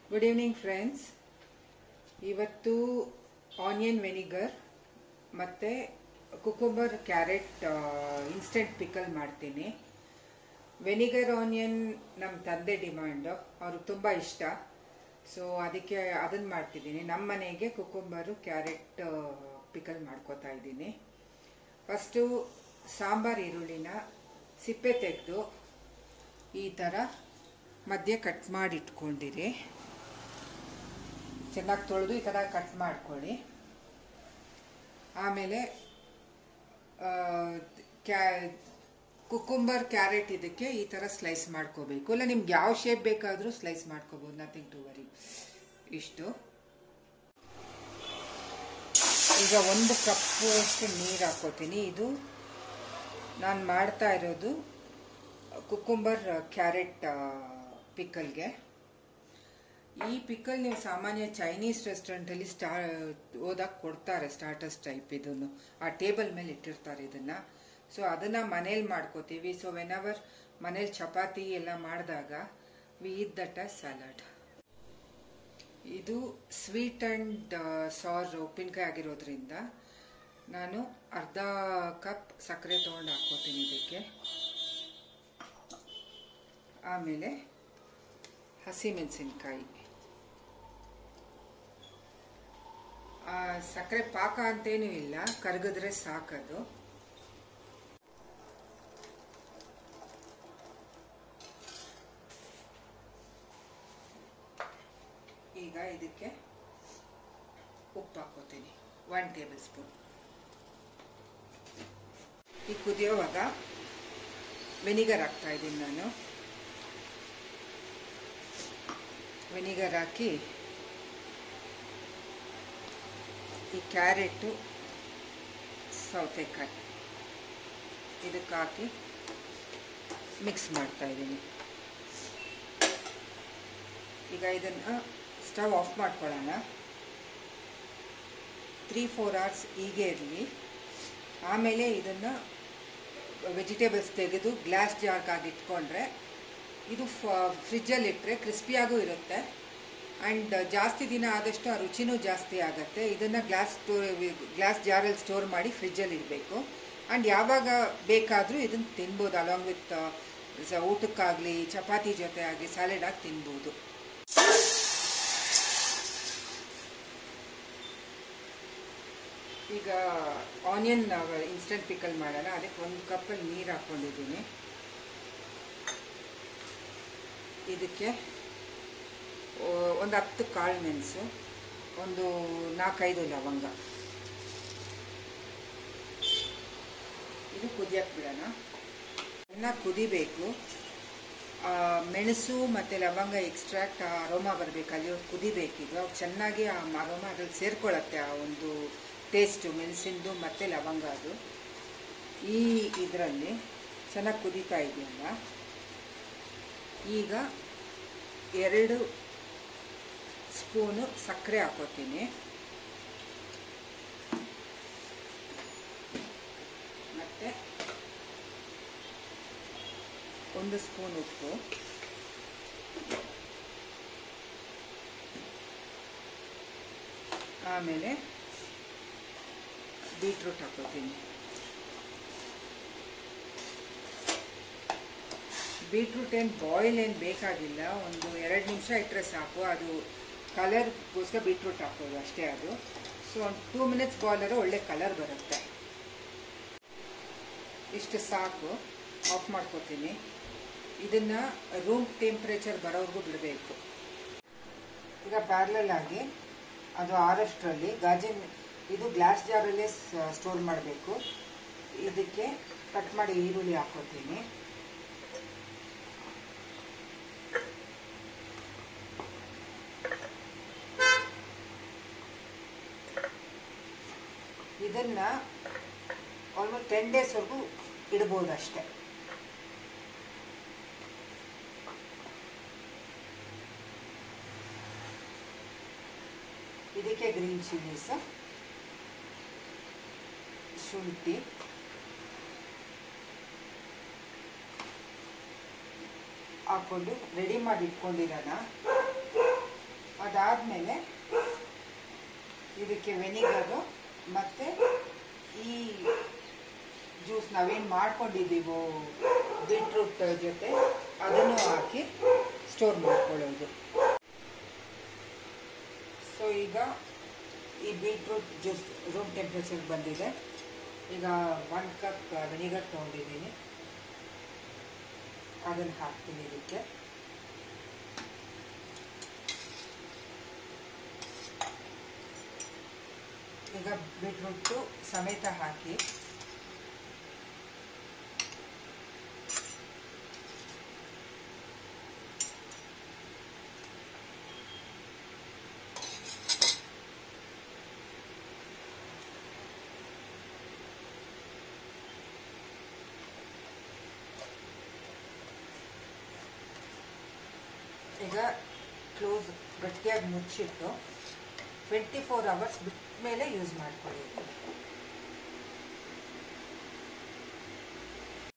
good evening friends ಇವತ್ತು onion vinegar ಮತ್ತು cucumber carrot instant pickle ಮಾಡ್ತೀನಿ ವೆನಿಗರ್ ಆನಿಯನ್ ನಮ್ಮ ತಂದೆ ಡಿಮಾಂಡು ಅವ್ರಿಗೆ ತುಂಬ ಇಷ್ಟ ಸೊ ಅದಕ್ಕೆ ಅದನ್ನು ಮಾಡ್ತಿದ್ದೀನಿ ನಮ್ಮ ಮನೆಗೆ ಕುಕುಂಬರು ಕ್ಯಾರೆಟ್ ಪಿಕಲ್ ಮಾಡ್ಕೋತಾ ಇದ್ದೀನಿ ಫಸ್ಟು ಸಾಂಬಾರ್ ಈರುಳ್ಳಿನ ಸಿಪ್ಪೆ ತೆಗೆದು ಈ ಥರ ಮಧ್ಯೆ ಕಟ್ ಮಾಡಿ ಇಟ್ಕೊಂಡಿರಿ ಚೆನ್ನಾಗಿ ತೊಳೆದು ಈ ಥರ ಕಟ್ ಮಾಡ್ಕೊಳ್ಳಿ ಆಮೇಲೆ ಕ್ಯಾ ಕುಕ್ಕುಂಬರ್ ಕ್ಯಾರೆಟ್ ಇದಕ್ಕೆ ಈ ಥರ ಸ್ಲೈಸ್ ಮಾಡ್ಕೋಬೇಕು ಇಲ್ಲ ನಿಮ್ಗೆ ಯಾವ ಶೇಪ್ ಬೇಕಾದರೂ ಸ್ಲೈಸ್ ಮಾಡ್ಕೋಬೋದು ನಥಿಂಗ್ ಟು ವರಿ ಇಷ್ಟು ಈಗ ಒಂದು ಕಪ್ಪು ಅಷ್ಟು ನೀರು ಹಾಕೋತೀನಿ ಇದು ನಾನು ಮಾಡ್ತಾ ಇರೋದು ಕುಕ್ಕುಂಬರ್ ಕ್ಯಾರೆಟ್ ಪಿಕಲ್ಗೆ ಈ ಪಿಕಲ್ ನೀವು ಸಾಮಾನ್ಯ ಚೈನೀಸ್ ರೆಸ್ಟೋರೆಂಟಲ್ಲಿ ಸ್ಟಾ ಹೋದಾಗ ಕೊಡ್ತಾರೆ ಸ್ಟಾರ್ಟರ್ಸ್ ಟೈಪ್ ಇದನ್ನು ಆ ಟೇಬಲ್ ಮೇಲೆ ಇಟ್ಟಿರ್ತಾರೆ ಇದನ್ನು ಸೊ ಅದನ್ನು ಮನೇಲಿ ಮಾಡ್ಕೋತೀವಿ ಸೊ ವೆನ್ ಅವರ್ ಮನೇಲಿ ಚಪಾತಿ ಎಲ್ಲ ಮಾಡಿದಾಗ we eat that as salad ಇದು ಸ್ವೀಟ್ ಆ್ಯಂಡ್ ಸಾರ್ ಉಪ್ಪಿನಕಾಯಿ ಆಗಿರೋದ್ರಿಂದ ನಾನು ಅರ್ಧ ಕಪ್ ಸಕ್ಕರೆ ತೊಗೊಂಡು ಹಾಕ್ಕೋತೀನಿ ಇದಕ್ಕೆ ಆಮೇಲೆ ಹಸಿಮೆಣಸಿನ್ಕಾಯಿ ಸಕ್ಕರೆ ಪಾಕ ಅಂತೇನೂ ಇಲ್ಲ ಕರಗಿದ್ರೆ ಸಾಕದು ಈಗ ಇದಕ್ಕೆ ಉಪ್ಪು ಹಾಕೋತೀನಿ ಒನ್ ಟೇಬಲ್ ಸ್ಪೂನ್ ಈ ಕುದಿಯೋವಾಗ ವೆನಿಗರ್ ಹಾಕ್ತಾ ಇದ್ದೀನಿ ನಾನು ವೆನಿಗರ್ ಹಾಕಿ ಈ ಕ್ಯಾರೆಟು ಸೌತೆಕಾಯಿ ಇದಕ್ಕೆ ಹಾಕಿ ಮಿಕ್ಸ್ ಮಾಡ್ತಾ ಇದ್ದೀನಿ ಈಗ ಇದನ್ನು ಸ್ಟವ್ ಆಫ್ ಮಾಡ್ಕೊಳ್ಳೋಣ ತ್ರೀ ಫೋರ್ ಅವರ್ಸ್ ಹೀಗೆ ಇರಲಿ ಆಮೇಲೆ ಇದನ್ನು ವೆಜಿಟೇಬಲ್ಸ್ ತೆಗೆದು ಗ್ಲಾಸ್ ಜಾರ್ಗಾಗಿ ಇಟ್ಕೊಂಡ್ರೆ ಇದು ಫ್ರಿಜ್ಜಲ್ಲಿ ಇಟ್ಟರೆ ಕ್ರಿಸ್ಪಿಯಾಗೂ ಇರುತ್ತೆ ಆ್ಯಂಡ್ ಜಾಸ್ತಿ ದಿನ ಆದಷ್ಟು ಆ ರುಚಿನೂ ಜಾಸ್ತಿ ಆಗುತ್ತೆ ಇದನ್ನು ಗ್ಲಾಸ್ ಸ್ಟೋರ್ ಗ್ಲಾಸ್ ಜಾರಲ್ಲಿ ಸ್ಟೋರ್ ಮಾಡಿ ಫ್ರಿಜ್ಜಲ್ಲಿ ಇಡಬೇಕು ಆ್ಯಂಡ್ ಯಾವಾಗ ಬೇಕಾದರೂ ಇದನ್ನು ತಿನ್ಬೋದು ಅಲಾಂಗ್ ವಿತ್ ಊಟಕ್ಕಾಗಲಿ ಚಪಾತಿ ಜೊತೆ ಆಗಲಿ ಸ್ಯಾಲೆಡ್ ಆಗಿ ತಿನ್ಬೋದು ಈಗ ಆನಿಯನ್ ಇನ್ಸ್ಟೆಂಟ್ ಪಿಕಲ್ ಮಾಡೋಣ ಅದಕ್ಕೆ ಒಂದು ಕಪ್ಪಲ್ಲಿ ನೀರು ಹಾಕ್ಕೊಂಡಿದ್ದೀನಿ ಇದಕ್ಕೆ ಒಂದು ಹತ್ತು ಕಾಳು ಮೆಣಸು ಒಂದು ನಾಲ್ಕೈದು ಲವಂಗ ಇದು ಕುದಿಯಕ್ಕೆ ಬಿಡೋಣ ಚೆನ್ನಾಗಿ ಕುದಿಬೇಕು ಮೆಣಸು ಮತ್ತು ಲವಂಗ ಎಕ್ಸ್ಟ್ರಾಕ್ಟ್ ಅರೋಮಾ ಬರಬೇಕು ಅಲ್ಲಿ ಕುದಿಬೇಕಿದು ಅವು ಚೆನ್ನಾಗಿ ಆ ಅರೋಮಾ ಅದ್ರಲ್ಲಿ ಸೇರ್ಕೊಳ್ಳುತ್ತೆ ಆ ಒಂದು ಟೇಸ್ಟು ಮೆಣಸಿಂದು ಮತ್ತು ಲವಂಗ ಅದು ಈ ಇದರಲ್ಲಿ ಚೆನ್ನಾಗಿ ಕುದೀತಾ ಇದೆಯಲ್ಲ ಈಗ ಎರಡು ಸ್ಪೂನು ಸಕ್ಕರೆ ಹಾಕೋತೀನಿ ಮತ್ತು ಒಂದು ಸ್ಪೂನ್ ಉಪ್ಪು ಆಮೇಲೆ ಬೀಟ್ರೂಟ್ ಹಾಕೋತೀನಿ ಬೀಟ್ರೂಟ್ ಏನು ಬಾಯ್ಲ್ ಏನು ಬೇಕಾಗಿಲ್ಲ ಒಂದು ಎರಡು ನಿಮಿಷ ಇಟ್ಟರೆ ಸಾಕು ಅದು ಕಲರ್ಗೋಸ್ಕರ ಬೀಟ್ರೂಟ್ ಹಾಕೋದು ಅಷ್ಟೇ ಅದು ಸೊ ಒಂದು ಟೂ ಮಿನಿಟ್ಸ್ ಬಾಯ್ಲರು ಒಳ್ಳೆ ಕಲರ್ ಬರುತ್ತೆ ಇಷ್ಟು ಸಾಕು ಆಫ್ ಮಾಡ್ಕೋತೀನಿ ಇದನ್ನು ರೂಮ್ ಟೆಂಪ್ರೇಚರ್ ಬರೋವರೆಗೂ ಬಿಡಬೇಕು ಈಗ ಪ್ಯಾರ್ಲಲ್ ಆಗಿ ಅದು ಆರಷ್ಟರಲ್ಲಿ ಗಾಜಿನ ಇದು ಗ್ಲಾಸ್ ಜಾರಲ್ಲೇ ಸ್ಟೋರ್ ಮಾಡಬೇಕು ಇದಕ್ಕೆ ಕಟ್ ಮಾಡಿ ಈರುಳ್ಳಿ ಹಾಕೋತೀನಿ ಇದನ್ನು ಆಲ್ಮೋಸ್ಟ್ ಟೆನ್ ಡೇಸ್ವರೆಗೂ ಇಡ್ಬೋದು ಅಷ್ಟೆ ಇದಕ್ಕೆ ಗ್ರೀನ್ ಚಿಲ್ಲೀಸ್ ಶುಂಠಿ ಹಾಕ್ಕೊಂಡು ರೆಡಿ ಮಾಡಿ ಇಟ್ಕೊಂಡಿರೋಣ ಅದಾದಮೇಲೆ ಇದಕ್ಕೆ ವೆನಿಗರು ಮತ್ತು ಈ ಜ್ಯೂಸ್ ನಾವೇನು ಮಾಡ್ಕೊಂಡಿದ್ದೀವೋ ಬೀಟ್ರೂಟ್ ಜೊತೆ ಅದನ್ನು ಹಾಕಿ ಸ್ಟೋರ್ ಮಾಡ್ಕೊಳ್ಳೋದು ಸೊ ಈಗ ಈ ಬೀಟ್ರೂಟ್ ಜ್ಯೂಸ್ ರೂಮ್ ಟೆಂಪ್ರೇಚರ್ಗೆ ಬಂದಿದೆ ಈಗ ಒನ್ ಕಪ್ ವೆನಿಗರ್ ತೊಗೊಂಡಿದ್ದೀನಿ ಅದನ್ನು ಹಾಕ್ತೀನಿ ಇದಕ್ಕೆ ಈಗ ಬೀಟ್ರೂಟು ಸಮೇತ ಹಾಕಿ ಈಗ ಕ್ಲೋಸ್ ಗಟ್ಟಿಯಾಗಿ ಮುಚ್ಚಿಟ್ಟು ಟ್ವೆಂಟಿ ಫೋರ್ ಅವರ್ಸ್ ಬಿಟ್ಟ ಮೇಲೆ ಯೂಸ್ ಮಾಡ್ಕೊಳ್ಳಿ